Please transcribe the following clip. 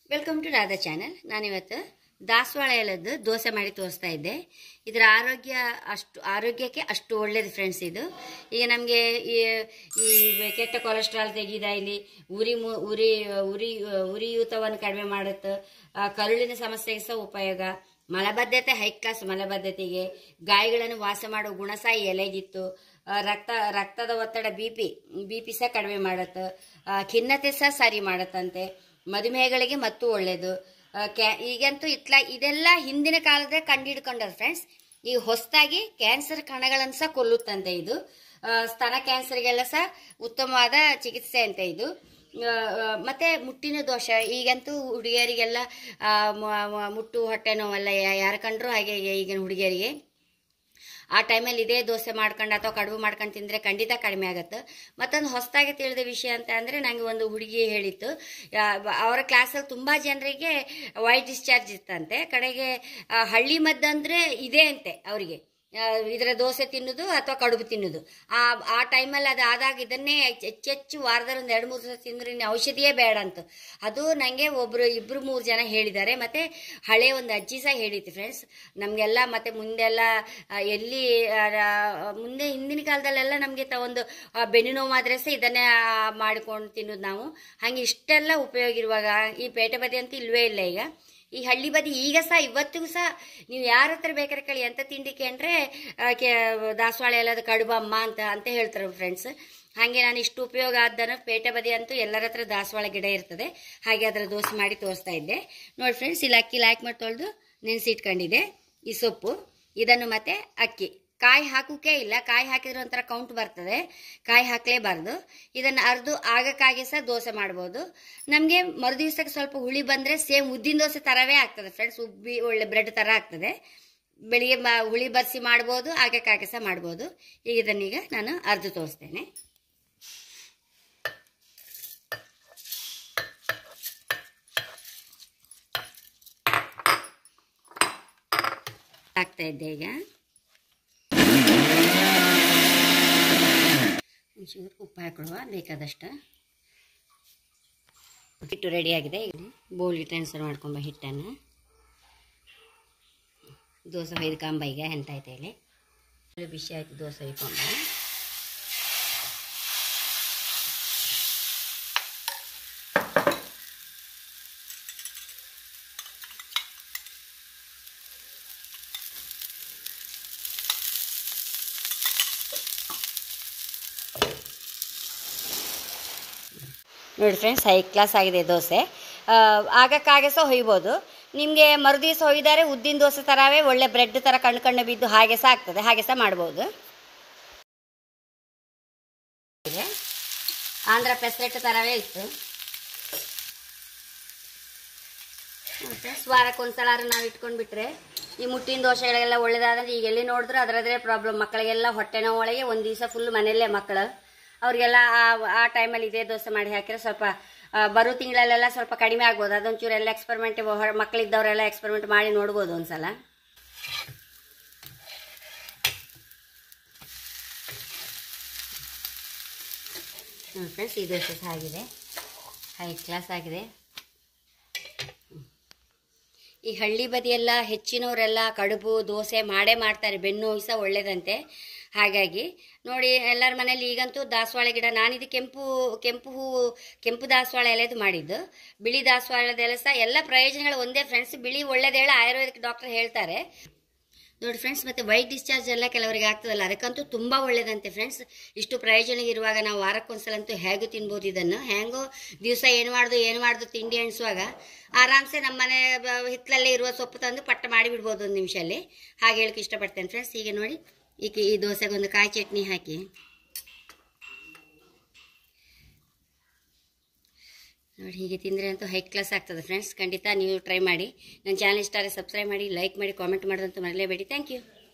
Welcome to Radha channel ನಾನಿವತ್ತು ದಾಸವಾಳ ಎಲೆದ್ದು ದೋಸೆ ಮಾಡಿ ತೋರಿಸ್ತಾ ಇದ್ದೆ ಇದರ ಆರೋಗ್ಯ ಅಷ್ಟು ಆರೋಗ್ಯಕ್ಕೆ ಅಷ್ಟು ಒಳ್ಳೇದು ಫ್ರೆಂಡ್ಸ್ ಇದು ಈಗ ನಮಗೆ ಈ ಈ ಕೆಟ್ಟ ಕೊಲೆಸ್ಟ್ರಾಲ್ ತೆಗೀದ ಇಲ್ಲಿ ಉರಿ ಮು- ಉರಿ ಉರಿ ಉರಿಯೂತವನ್ನು ಕಡಿಮೆ ಮಾಡುತ್ತೆ ಆ, ಕರುಳಿನ ಸಮಸ್ಯೆಗೆ ಸಹ ಉಪಯೋಗ ಮಲಬದ್ಧತೆ ಹೈ ಕ್ಲಾಸ್ ಮಲಬದ್ಧತೆಗೆ ಗಾಯಗಳನ್ನು ವಾಸ ಮಾಡೋ ಗುಣ ಸಹ ಈ ಎಲೆಗಿತ್ತು ಆ, ರಕ್ತ ರಕ್ತದ ಒತ್ತಡ ಬಿ ಪಿ ಬಿ ಪಿ ಸಹ ಕಡಿಮೆ ಮಾಡುತ್ತೆ ಆ, ಖಿನ್ನತೆ ಸಹ ಸರಿ ಮಾಡುತ್ತಂತೆ ಮಧುಮೇಹಗಳಿಗೆ ಮತ್ತು ಒಳ್ಳೆಯದು ಆ, ಕ್ಯಾ- ಈಗಂತೂ ಇತ್ಲ ಇದೆಲ್ಲ ಹಿಂದಿನ ಕಾಲದ ಕಂಡಿಡ್ಕೊಂಡಾರ ಫ್ರೆಂಡ್ಸ್ ಈ ಹೊಸದಾಗಿ ಕ್ಯಾನ್ಸರ್ ಕಣಗಳನ್ನು ಸಹ ಕೊಲ್ಲುತ್ತಂತೆ ಇದು ಆ, ಸ್ತನ ಕ್ಯಾನ್ಸರ್ಗೆಲ್ಲ ಸಹ ಉತ್ತಮವಾದ ಚಿಕಿತ್ಸೆ ಅಂತ ಇದು ಆ, ಆ, ಮತ್ತೆ ಮುಟ್ಟಿನ ದೋಷ ಈಗಂತೂ ಹುಡುಗಿಯರಿಗೆಲ್ಲ ಆ, ಮ- ಮ- ಮುಟ್ಟು ಹೊಟ್ಟೆ ನೋವೆಲ್ಲ ಯಾರು ಕಂಡ್ರು ಹಾಗೆ ಈಗಿನ ಹುಡುಗಿಯರಿಗೆ ಆ ಟೈಮಲ್ಲಿ ಇದೇ ದೋಸೆ ಮಾಡ್ಕೊಂಡು ಅಥವಾ ಕಡುಬು ಮಾಡ್ಕೊಂಡು ತಿಂದರೆ ಖಂಡಿತ ಕಡಿಮೆ ಆಗುತ್ತೆ ಮತ್ತೊಂದು ಹೊಸದಾಗಿ ತಿಳಿದ ವಿಷಯ ಅಂತ ಅಂದರೆ ನನಗೆ ಒಂದು ಹುಡುಗಿ ಹೇಳಿತ್ತು ಯಾ- ಬ- ಅವರ ಕ್ಲಾಸಲ್ಲಿ ತುಂಬ ಜನರಿಗೆ ವೈಟ್ ಡಿಸ್ಚಾರ್ಜ್ ಇತ್ತಂತೆ ಕಡೆಗೆ ಆ, ಹಳ್ಳಿ ಮದ್ದಂದ್ರೆ ಇದೇ ಅಂತೆ ಅವರಿಗೆ ಇದರ ದೋಸೆ ತಿನ್ನೋದು ಅಥವಾ ಕಡುಬು ತಿನ್ನೋದು ಆ ಆ ಟೈಮಲ್ಲಿ ಅದು ಆದಾಗ ಇದನ್ನೇ ಹೆಚ್ಚ್- ಹೆಚ್ಚೆಚ್ಚು ವಾರದಲ್ಲಿ ಒಂದು ಎರಡು ಮೂರು ದಿವಸ ತಿಂದ್ರೆ ಇನ್ನು ಔಷಧಿಯೇ ಬೇಡ ಅಂತ ಅದು ನನಗೆ ಒಬ್ರು ಇಬ್ರು ಮೂರು ಜನ ಹೇಳಿದ್ದಾರೆ ಮತ್ತೆ ಹಳೆ ಒಂದು ಅಜ್ಜಿ ಸಹ ಹೇಳಿತ್ತು ಫ್ರೆಂಡ್ಸ್ ನಮಗೆಲ್ಲ ಮತ್ತೆ ಮುಂದೆಲ್ಲ ಆ, ಎಲ್ಲಿ ಆ, ರಾ- ಮುಂದೆ ಹಿಂದಿನ ಕಾಲದಲ್ಲೆಲ್ಲ ನಮಗೆ ತ ಒಂದು ಆ, ಬೆನ್ನು ನೋವಾದ್ರೆ ಸಹ ಇದನ್ನೇ ಆ, ಮಾಡಿಕೊಂಡು ತಿನ್ನೋದು ನಾವು ಹಾಗೆ ಇಷ್ಟೆಲ್ಲ ಉಪಯೋಗ ಇರುವಾಗ ಈ ಪೇಟೆ ಬದಿ ಅಂತೂ ಇಲ್ವೇ ಇಲ್ಲ ಈಗ ಈ ಹಳ್ಳಿ ಬದಿ ಈಗ ಸಹ ಇವತ್ತಿಗೂ ಸಹ ನೀವು ಯಾರ ಹತ್ರ ಬೇಕಾದ್ರೆ ಕೇಳಿ ಎಂತ ತಿಂಡಿಕೆ ಅಂದರೆ ದಾಸವಾಳ ಎಲ್ಲದ ಕಡುಬಮ್ಮ ಅಂತ ಅಂತ ಹೇಳ್ತಾರೆ ಫ್ರೆಂಡ್ಸ್ ಹಾಗೆ ನಾನು ಇಷ್ಟು ಉಪಯೋಗ ಆದ್ದನ್ನು ಪೇಟೆ ಬದಿ ಅಂತೂ ಎಲ್ಲರ ಹತ್ರ ದಾಸವಾಳ ಗಿಡ ಇರ್ತದೆ ಹಾಗೆ ಅದರ ದೋಸೆ ಮಾಡಿ ತೋರಿಸ್ತಾ ಇದ್ದೆ ನೋಡಿ ಫ್ರೆಂಡ್ಸ್ ಇಲ್ಲಿ ಅಕ್ಕಿ ಲಾಕ್ ಮಾಡಿ ತೊಳೆದು ನೆನೆಸಿಟ್ಕೊಂಡಿದೆ ಈ ಸೊಪ್ಪು ಇದನ್ನು ಮತ್ತೆ ಅಕ್ಕಿ ಕಾಯಿ ಹಾಕೋಕೆ ಇಲ್ಲ ಕಾಯಿ ಹಾಕಿದ್ರೆ ಒಂಥರ ಕೌಂಟ್ ಬರ್ತದೆ ಕಾಯಿ ಹಾಕಲೇಬಾರ್ದು ಇದನ್ನು ಅರ್ದು ಆಗಕ್ಕಾಗಿ ಸಹ ದೋಸೆ ಮಾಡ್ಬೋದು ನಮಗೆ ಮರುದಿವ್ಸಕ್ಕೆ ಸ್ವಲ್ಪ ಹುಳಿ ಬಂದರೆ ಸೇಮ್ ಉದ್ದಿನ ದೋಸೆ ಥರವೇ ಆಗ್ತದೆ ಫ್ರೆಂಡ್ಸ್ ಉಬ್ಬಿ ಒಳ್ಳೆ ಬ್ರೆಡ್ ಥರ ಆಗ್ತದೆ ಬೆಳಿಗ್ಗೆ ಮ ಹುಳಿ ಬರ್ಸಿ ಮಾಡ್ಬೋದು ಆಗಕ್ಕಾಗಿ ಸಹ ಮಾಡ್ಬೋದು ಈಗ ಇದನ್ನೀಗ ನಾನು ಅರ್ದು ತೋರಿಸ್ತೇನೆ ಹಾಕ್ತಾ ಇದ್ದೆ ಈಗ ಒಂಚೂರು ಉಪ್ಪು ಹಾಕೊಳ್ಳುವ ಬೇಕಾದಷ್ಟು ಹಿಟ್ಟು ರೆಡಿಯಾಗಿದೆ ಈಗ ಬೌಲ್ಗೆ ಟ್ರಾನ್ಸ್ಫರ್ ಮಾಡ್ಕೊಂಬ ಹಿಟ್ಟನ್ನು ದೋಸೆ ಹೊಯ್ದುಕೊಂಬ ಈಗ ಎಂತಾಯ್ತು ಇಲ್ಲಿ ಒಳ್ಳೆ ಬಿಸಿ ಆಯ್ತು ದೋಸೆ ಹೊಯ್ಕೊಂಬ ನೋಡಿ ಫ್ರೆಂಡ್ಸ್ ಹೈ ಕ್ಲಾಸ್ ಆಗಿದೆ ದೋಸೆ ಆ, ಆಗಕ್ಕಾಗೆ ಸಹ ಹೊಯ್ಬೋದು ನಿಮಗೆ ಮರುದಿವಸ ಹೊಯ್ದಾರೆ ಉದ್ದಿನ ದೋಸೆ ಥರವೇ ಒಳ್ಳೆ ಬ್ರೆಡ್ ಥರ ಕಣ್ಣು ಕಣ್ಣು ಬಿದ್ದು ಹಾಗೆ ಸಹ ಆಗ್ತದೆ ಹಾಗೆ ಸಹ ಮಾಡ್ಬೋದು ಇದೆ. ಆಂಧ್ರ ಪೆಸರೆಟ್ ಥರವೇ ಇತ್ತು ಫ್ರೆಂಡ್ಸ್ ವಾರಕ್ಕೆ ಒಂದ್ಸಲ ನಾವು ಇಟ್ಕೊಂಡು ಬಿಟ್ರೆ ಈ ಮುಟ್ಟಿನ ದೋಷೆಗಳೆಲ್ಲ ಒಳ್ಳೇದಾದ್ರೆ ಈಗ ಎಲ್ಲಿ ನೋಡಿದ್ರು ಅದರದ್ರೇ ಪ್ರಾಬ್ಲಮ್ ಮಕ್ಕಳಿಗೆಲ್ಲ ಹೊಟ್ಟೆ ನೋವು ಒಳಗೆ ಒಂದು ದಿವಸ ಫುಲ್ ಮನೆಯಲ್ಲೇ ಮಕ್ಕಳು ಅವ್ರಿಗೆಲ್ಲ ಆ- ಆ ಟೈಮಲ್ಲಿ ಇದೇ ದೋಸೆ ಮಾಡಿ ಹಾಕಿದ್ರೆ ಸ್ವಲ್ಪ ಆ, ಬರೋ ತಿಂಗಳಲ್ಲೆಲ್ಲ ಸ್ವಲ್ಪ ಕಡಿಮೆ ಆಗ್ಬೋದು ಅದೊಂಚೂರು ಎಲ್ಲ ಎಕ್ಸ್ಪೆರಿಮೆಂಟ್ ಮಕ್ಕಳಿದ್ದವರೆಲ್ಲ ಎಕ್ಸ್ಪೆರಿಮೆಂಟ್ ಮಾಡಿ ನೋಡ್ಬೋದು ಒಂದ್ಸಲ ನೋಡಿ ಫ್ರೆಂಡ್ಸ್ ಈ ದೋಸೆ ಸಹ ಆಗಿದೆ ಹೈ ಕ್ಲಾಸ್ ಆಗಿದೆ ಈ ಹಳ್ಳಿ ಬದಿಯೆಲ್ಲ ಹೆಚ್ಚಿನವರೆಲ್ಲ ಕಡುಬು ದೋಸೆ ಮಾಡೇ ಮಾಡ್ತಾರೆ ಬೆನ್ನು ನೋವು ಸಹ ಒಳ್ಳೇದಂತೆ ಹಾಗಾಗಿ ನೋಡಿ ಎಲ್ಲರ ಮನೇಲಿ ಈಗಂತೂ ದಾಸವಾಳ ಗಿಡ ನಾನಿದು ಕೆಂಪು ಕೆಂಪು ಹೂವು ಕೆಂಪು ದಾಸವಾಳ ಎಲೆದು ಮಾಡಿದ್ದು ಬಿಳಿ ದಾಸವಾಳದ ಎಲೆ ಸಹ ಎಲ್ಲ ಪ್ರಯೋಜನಗಳು ಒಂದೇ ಫ್ರೆಂಡ್ಸ್ ಬಿಳಿ ಒಳ್ಳೇದೇಳ ಆಯುರ್ವೇದಿಕ್ ಡಾಕ್ಟರ್ ಹೇಳ್ತಾರೆ ನೋಡಿ ಫ್ರೆಂಡ್ಸ್ ಮತ್ತೆ ವೈಟ್ ಡಿಸ್ಚಾರ್ಜ್ ಎಲ್ಲ ಕೆಲವರಿಗೆ ಆಗ್ತದಲ್ಲ ಅದಕ್ಕಂತೂ ತುಂಬ ಒಳ್ಳೇದಂತೆ ಫ್ರೆಂಡ್ಸ್ ಇಷ್ಟು ಪ್ರಯೋಜನ ಇರುವಾಗ ನಾವು ವಾರಕ್ಕೊಂದ್ಸಲಂತೂ ಹೇಗೂ ತಿನ್ಬೋದು ಇದನ್ನು ಹೇಗೋ ದಿವಸ ಏನು ಮಾಡ್ದು ಏನು ಮಾಡ್ದು ತಿಂಡಿ ಎಣಿಸುವಾಗ ಆರಾಮ್ಸೆ ನಮ್ಮ ಮನೆ ಬ- ಹಿತ್ತಲಲ್ಲೇ ಇರುವ ಸೊಪ್ಪು ತಂದು ಪಟ್ಟ ಮಾಡಿ ಬಿಡ್ಬೋದು ಒಂದು ನಿಮಿಷಲ್ಲಿ ಹಾಗೆ ಹೇಳಕ್ಕೆ ಇಷ್ಟಪಡ್ತೇನೆ ಫ್ರೆಂಡ್ಸ್ ಈಗ ನೋಡಿ ಈಗ ಈ ದೋಸೆಗೊಂದು ಕಾಯಿ ಚಟ್ನಿ ಹಾಕಿ ನೋಡಿ ಹೀಗೆ ತಿಂದರೆ ಅಂತೂ ಹೈ ಕ್ಲಾಸ್ ಆಗ್ತದೆ ಫ್ರೆಂಡ್ಸ್ ಖಂಡಿತ ನೀವು ಟ್ರೈ ಮಾಡಿ ನನ್ನ ಚಾನಲ್ ಇಷ್ಟ ಆದರೆ ಸಬ್ಸ್ಕ್ರೈಬ್ ಮಾಡಿ ಲೈಕ್ ಮಾಡಿ ಕಾಮೆಂಟ್ ಮಾಡೋದಂತೂ ಮರಲೇಬೇಡಿ ಥ್ಯಾಂಕ್ ಯು